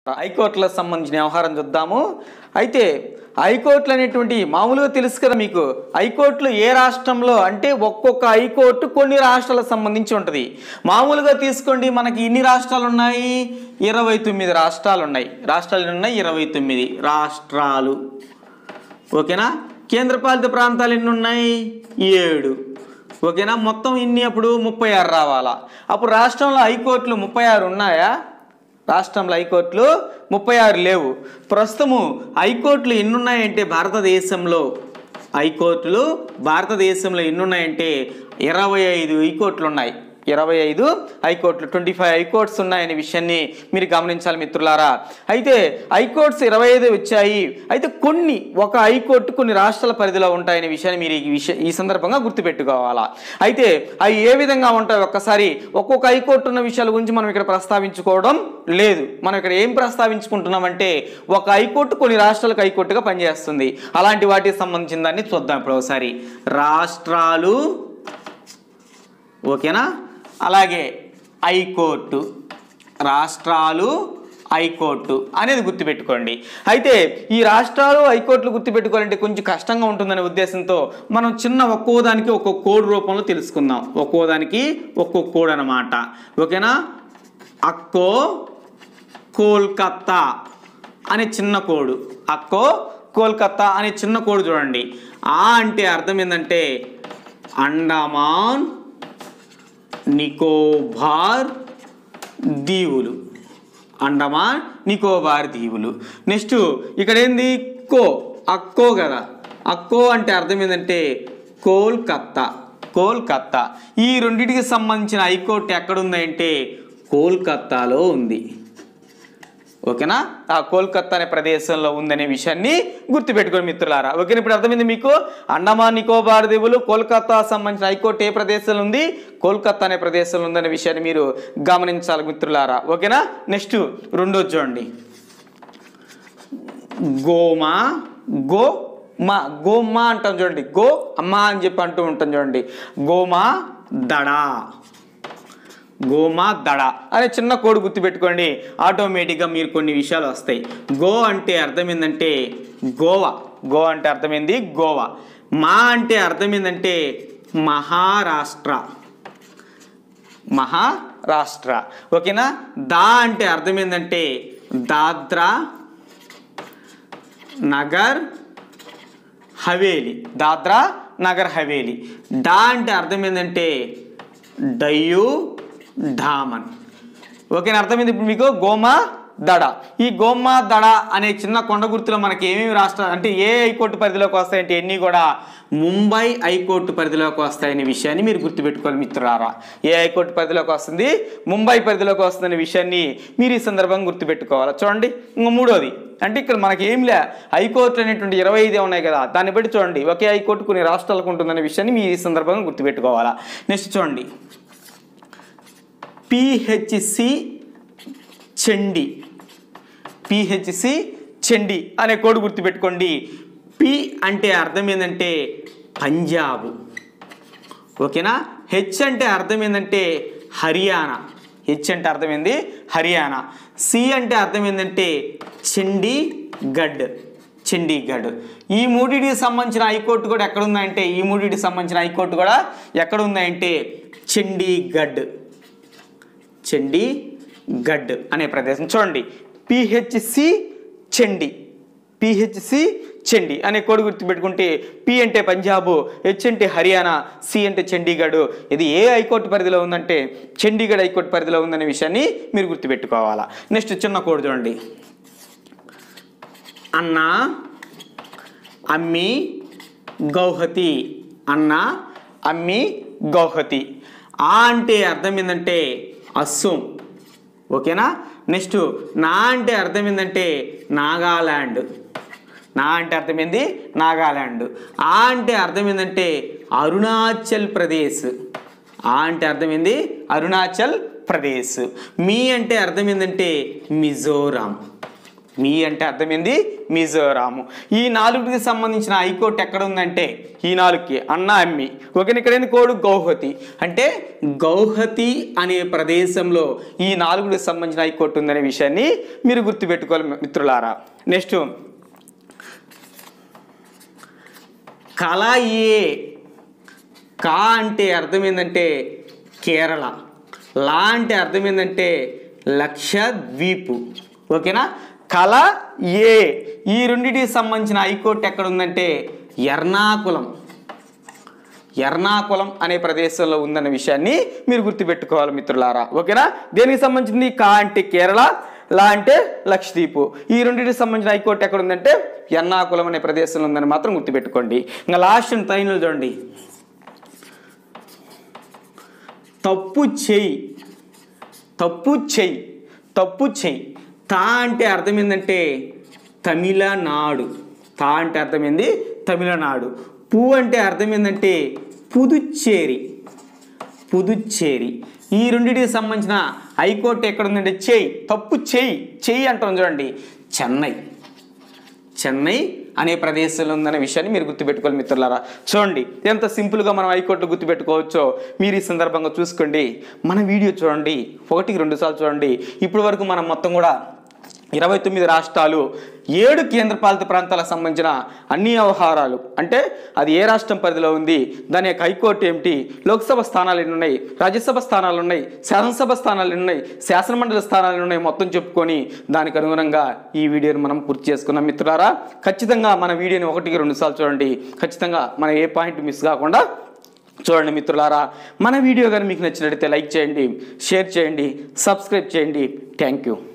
హైకోర్టులకు సంబంధించిన వ్యవహారం చూద్దాము అయితే హైకోర్టులు అనేటువంటి మామూలుగా తెలుసు కదా మీకు హైకోర్టులు ఏ రాష్ట్రంలో అంటే ఒక్కొక్క హైకోర్టు కొన్ని రాష్ట్రాలకు సంబంధించి ఉంటుంది మామూలుగా తీసుకోండి మనకి ఇన్ని రాష్ట్రాలు ఉన్నాయి ఇరవై తొమ్మిది రాష్ట్రాలు ఉన్నాయి రాష్ట్రాలు ఎన్ని ఉన్నాయి ఇరవై తొమ్మిది రాష్ట్రాలు ఓకేనా కేంద్రపాలిత ప్రాంతాలు ఎన్ని ఉన్నాయి ఏడు ఓకేనా మొత్తం ఇన్ని అప్పుడు ముప్పై ఆరు రావాలా అప్పుడు రాష్ట్రంలో హైకోర్టులు ముప్పై ఆరు ఉన్నాయా రాష్ట్రంలో హైకోర్టులు ముప్పై ఆరు లేవు ప్రస్తుతము హైకోర్టులు ఎన్ని ఉన్నాయంటే భారతదేశంలో హైకోర్టులు భారతదేశంలో ఎన్ని ఉన్నాయంటే ఇరవై ఐదు హైకోర్టులు ఉన్నాయి ఇరవై ఐదు హైకోర్టులు ట్వంటీ ఫైవ్ హైకోర్ట్స్ ఉన్నాయనే విషయాన్ని మీరు గమనించాలి మిత్రులారా అయితే హైకోర్ట్స్ ఇరవై ఐదు వచ్చాయి అయితే కొన్ని ఒక హైకోర్టు కొన్ని రాష్ట్రాల పరిధిలో ఉంటాయనే విషయాన్ని మీరు ఈ విషయ ఈ సందర్భంగా గుర్తుపెట్టుకోవాలా అయితే అవి ఏ విధంగా ఉంటాయి ఒక్కసారి ఒక్కొక్క హైకోర్టు ఉన్న విషయాల గురించి మనం ఇక్కడ ప్రస్తావించుకోవడం లేదు మనం ఇక్కడ ఏం ప్రస్తావించుకుంటున్నామంటే ఒక హైకోర్టు కొన్ని రాష్ట్రాలకు హైకోర్టుగా పనిచేస్తుంది అలాంటి వాటికి సంబంధించిన దాన్ని చూద్దాం ఇప్పుడు ఒకసారి రాష్ట్రాలు ఓకేనా అలాగే హైకోర్టు రాష్ట్రాలు హైకోర్టు అనేది గుర్తుపెట్టుకోండి అయితే ఈ రాష్ట్రాలు హైకోర్టులు గుర్తుపెట్టుకోవాలంటే కొంచెం కష్టంగా ఉంటుందనే ఉద్దేశంతో మనం చిన్న ఒక్కో దానికి ఒక్కొక్క కోడ్ రూపంలో తెలుసుకుందాం ఒక్కో దానికి ఒక్కొక్క కోడ్ అనమాట ఓకేనా అక్కో కోల్కత్తా అనే చిన్న కోడు అక్కో కోల్కత్తా అనే చిన్న కోడు చూడండి ఆ అంటే అర్థం ఏంటంటే అండమాన్ నికోబార్ దీవులు అండమాన్ నికోబార్ దీవులు నెక్స్ట్ ఇక్కడ ఏంది కో అక్కో కదా అక్కో అంటే అర్థం ఏంటంటే కోల్కత్తా కోల్కత్తా ఈ రెండింటికి సంబంధించిన హైకోర్టు ఎక్కడుందంటే కోల్కత్తాలో ఉంది ఓకేనా ఆ కోల్కత్తా అనే ప్రదేశంలో ఉందనే విషయాన్ని గుర్తుపెట్టుకోండి మిత్రులారా ఓకేనా ఇప్పుడు అర్థమైంది మీకు అండమాన్ నికోబార్ దీవులు కోల్కత్తా సంబంధించిన హైకోర్టు ఏ ప్రదేశంలో ఉంది కోల్కత్తా అనే ప్రదేశంలో ఉందనే విషయాన్ని మీరు గమనించాలి మిత్రులారా ఓకేనా నెక్స్ట్ రెండోది చూడండి గోమా గో మా గోమా అంటాం చూడండి గో అమ్మ అని చెప్పి అంటూ ఉంటాం చూడండి గోమా దడా గోమా దడ అనే చిన్న కోడ్ గుర్తుపెట్టుకోండి ఆటోమేటిక్గా మీరు కొన్ని విషయాలు వస్తాయి గో అంటే అర్థం ఏంటంటే గోవా గో అంటే అర్థమైంది గోవా మా అంటే అర్థం ఏంటంటే మహారాష్ట్ర మహారాష్ట్ర ఓకేనా దా అంటే అర్థం ఏంటంటే దాద్రా నగర్ హవేలి దాద్రా నగర్ హవేలి డా అంటే అర్థం ఏంటంటే డయ్యు ఢామన్ ఓకేనా అర్థమైంది ఇప్పుడు మీకు గోమా దడ ఈ గోమా దడ అనే చిన్న కొండ గుర్తులో మనకి ఏమేమి రాష్ట్ర అంటే ఏ హైకోర్టు పరిధిలోకి వస్తాయంటే ఎన్ని కూడా ముంబై హైకోర్టు పరిధిలోకి వస్తాయనే విషయాన్ని మీరు గుర్తుపెట్టుకోవాలి మిత్రులారా ఏ హైకోర్టు పరిధిలోకి వస్తుంది ముంబై పరిధిలోకి వస్తుందనే విషయాన్ని మీరు ఈ సందర్భంగా గుర్తుపెట్టుకోవాలి చూడండి ఇంకో మూడోది అంటే ఇక్కడ మనకి ఏం లే హైకోర్టు అనేటువంటి ఇరవై ఐదే ఉన్నాయి కదా దాన్ని బట్టి చూడండి ఒకే హైకోర్టు కొన్ని రాష్ట్రాలకు ఉంటుందనే విషయాన్ని మీరు ఈ సందర్భంగా గుర్తుపెట్టుకోవాలా నెక్స్ట్ చూడండి పిహెచ్సి చండి పిహెచ్సి చండి అనే కోడ్ గుర్తుపెట్టుకోండి పి అంటే అర్థం ఏంటంటే పంజాబ్ ఓకేనా హెచ్ అంటే అర్థం ఏంటంటే హర్యానా హెచ్ అంటే అర్థం ఏంది హర్యానా సి అంటే అర్థం ఏంటంటే చండీగఢ్ చండీగఢ్ ఈ మూడింటికి సంబంధించిన హైకోర్టు కూడా ఎక్కడ ఉందంటే ఈ మూడింటికి సంబంధించిన హైకోర్టు కూడా ఎక్కడ ఉందంటే చండీగఢ్ చండీగఢ్ అనే ప్రదేశం చూడండి పిహెచ్సి చండి పిహెచ్సి చండి అనే కోడ్ గుర్తుపెట్టుకుంటే పి అంటే పంజాబ్ హెచ్ అంటే హర్యానా సి అంటే చండీగఢ్ ఇది ఏ హైకోర్టు పరిధిలో ఉందంటే చండీగఢ్ హైకోర్టు పరిధిలో ఉందనే విషయాన్ని మీరు గుర్తుపెట్టుకోవాలా నెక్స్ట్ చిన్న కోడ్ చూడండి అన్న అమ్మి గౌహతి అన్న అమ్మి గౌహతి ఆ అంటే అర్థం ఏంటంటే అస్సోం ఓకేనా నెక్స్ట్ నా అంటే అర్థం ఏంటంటే నాగాల్యాండ్ నా అంటే అర్థం ఏంది నాగాల్యాండ్ ఆ అంటే అర్థం ఏంటంటే అరుణాచల్ ప్రదేశ్ ఆ అంటే అర్థం ఏంది అరుణాచల్ ప్రదేశ్ మీ అంటే అర్థం ఏంటంటే మిజోరాం మీ అంటే అర్థమైంది మిజోరాము ఈ నాలుగుకి సంబంధించిన హైకోర్టు ఎక్కడ ఉందంటే ఈ నాలుగుకి అన్న అమ్మి ఓకే ఇక్కడ ఏంది కోడు గౌహతి అంటే గౌహతి అనే ప్రదేశంలో ఈ నాలుగుకి సంబంధించిన హైకోర్టు ఉందనే విషయాన్ని మీరు గుర్తుపెట్టుకోవాలి మిత్రులారా నెక్స్ట్ కళాయే కా అంటే అర్థం ఏంటంటే కేరళ లా అంటే అర్థం ఏంటంటే లక్షద్వీపు ఓకేనా కళ ఏ ఈ రెండింటికి సంబంధించిన హైకోర్టు ఎక్కడ ఉందంటే ఎర్నాకుళం ఎర్నాకుళం అనే ప్రదేశంలో ఉందన్న విషయాన్ని మీరు గుర్తుపెట్టుకోవాలి మిత్రులారా ఓకేనా దేనికి సంబంధించింది కా అంటే కేరళ లా అంటే లక్షద్వీపు ఈ రెండింటికి సంబంధించిన హైకోర్టు ఎక్కడ ఉందంటే ఎర్నాకుళం అనే ప్రదేశంలో ఉందని మాత్రం గుర్తుపెట్టుకోండి ఇంకా లాస్ట్ అండ్ ఫైనల్ చూడండి తప్పు చెయ్యి తప్పు చెయ్యి తప్పు చెయ్యి తా అంటే అర్థం ఏంటంటే తమిళనాడు తా అంటే అర్థం ఏంది తమిళనాడు పూ అంటే అర్థం ఏంటంటే పుదుచ్చేరి పుదుచ్చేరి ఈ రెండింటికి సంబంధించిన హైకోర్టు ఎక్కడ ఉందంటే చెయ్యి తప్పు చెయ్యి చెయ్యి అంటాం చూడండి చెన్నై చెన్నై అనే ప్రదేశంలో ఉందనే విషయాన్ని మీరు గుర్తుపెట్టుకోవాలి మిత్రులారా చూడండి ఎంత సింపుల్గా మనం హైకోర్టు గుర్తుపెట్టుకోవచ్చో మీరు ఈ సందర్భంగా చూసుకోండి మన వీడియో చూడండి ఒకటికి రెండు సార్లు చూడండి ఇప్పటి వరకు మనం మొత్తం కూడా ఇరవై తొమ్మిది రాష్ట్రాలు ఏడు కేంద్రపాలిత ప్రాంతాలకు సంబంధించిన అన్ని వ్యవహారాలు అంటే అది ఏ రాష్ట్రం పరిధిలో ఉంది దాని యొక్క హైకోర్టు ఏమిటి లోక్సభ స్థానాలు ఎన్ని ఉన్నాయి రాజ్యసభ స్థానాలు ఉన్నాయి శాసనసభ స్థానాలు ఎన్ని ఉన్నాయి శాసనమండలి స్థానాలు ఎన్ని ఉన్నాయి మొత్తం చెప్పుకొని దానికి అనుగుణంగా ఈ వీడియోని మనం పూర్తి చేసుకున్నాం మిత్రులారా ఖచ్చితంగా మన వీడియోని ఒకటికి రెండు సార్లు చూడండి ఖచ్చితంగా మన ఏ పాయింట్ మిస్ కాకుండా చూడండి మిత్రులారా మన వీడియో కానీ మీకు నచ్చినట్లయితే లైక్ చేయండి షేర్ చేయండి సబ్స్క్రైబ్ చేయండి థ్యాంక్ యూ